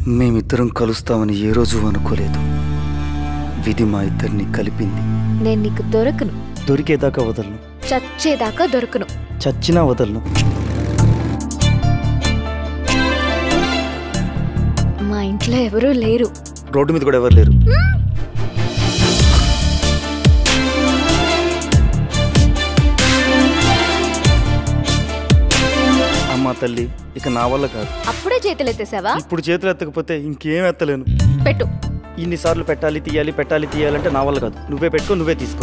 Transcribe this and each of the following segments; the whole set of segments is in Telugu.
మేమిద్దరం కలుస్తామని ఏ రోజు అనుకోలేదు విధి మా ఇద్దరిని కలిపింది నేను నీకు దొరకను దొరికేదాకా వదలను చచ్చేదాకా దొరకను చచ్చినా వదలను మా ఇంట్లో ఎవరూ లేరు రోడ్డు మీద కూడా ఎవరు లేరు అమ్మా తల్లి ఇక నా వల్ల కాదు అప్పుడే చేతులెత్తేసావా ఇప్పుడు చేతులు ఎత్తకపోతే ఇంకేం ఎత్తలేను పెట్టు ఇన్నిసార్లు పెట్టాలి తీయాలి పెట్టాలి తీయాలంటే నా వల్ల కాదు నువ్వే పెట్టుకో నువ్వే తీసుకో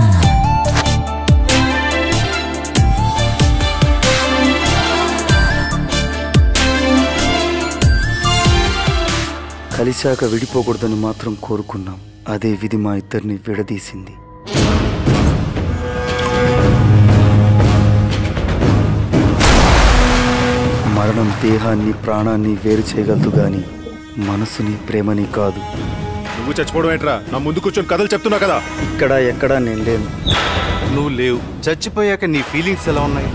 కలిశాక విడిపోకూడదని మాత్రం కోరుకున్నాం అదే విధి మా ఇద్దరిని విడదీసింది మరణం దేహాన్ని ప్రాణాన్ని వేరు చేయగలదు గాని మనసుని ప్రేమని కాదు నువ్వు చచ్చిపోవడం ఏంట్రా నా ముందు కూర్చొని కథలు చెప్తున్నా కదా ఇక్కడ ఎక్కడా నేను లేను నువ్వు లేవు చచ్చిపోయాక నీ ఫీలింగ్స్ ఎలా ఉన్నాయి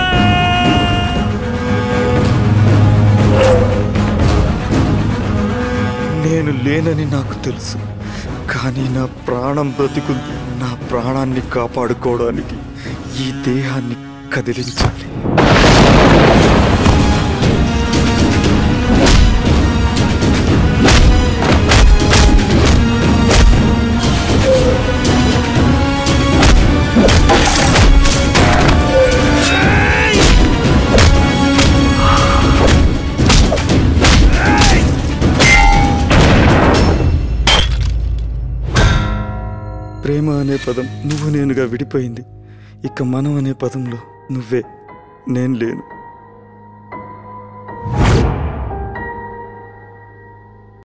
నేను లేనని నాకు తెలుసు కానీ నా ప్రాణం బ్రతికుంది నా ప్రాణాన్ని కాపాడుకోవడానికి ఈ దేహాన్ని కదిలించాలి ప్రేమ అనే పదం నువ్వు నేనుగా విడిపోయింది ఇక మనం అనే పదంలో నువ్వే నేను లేను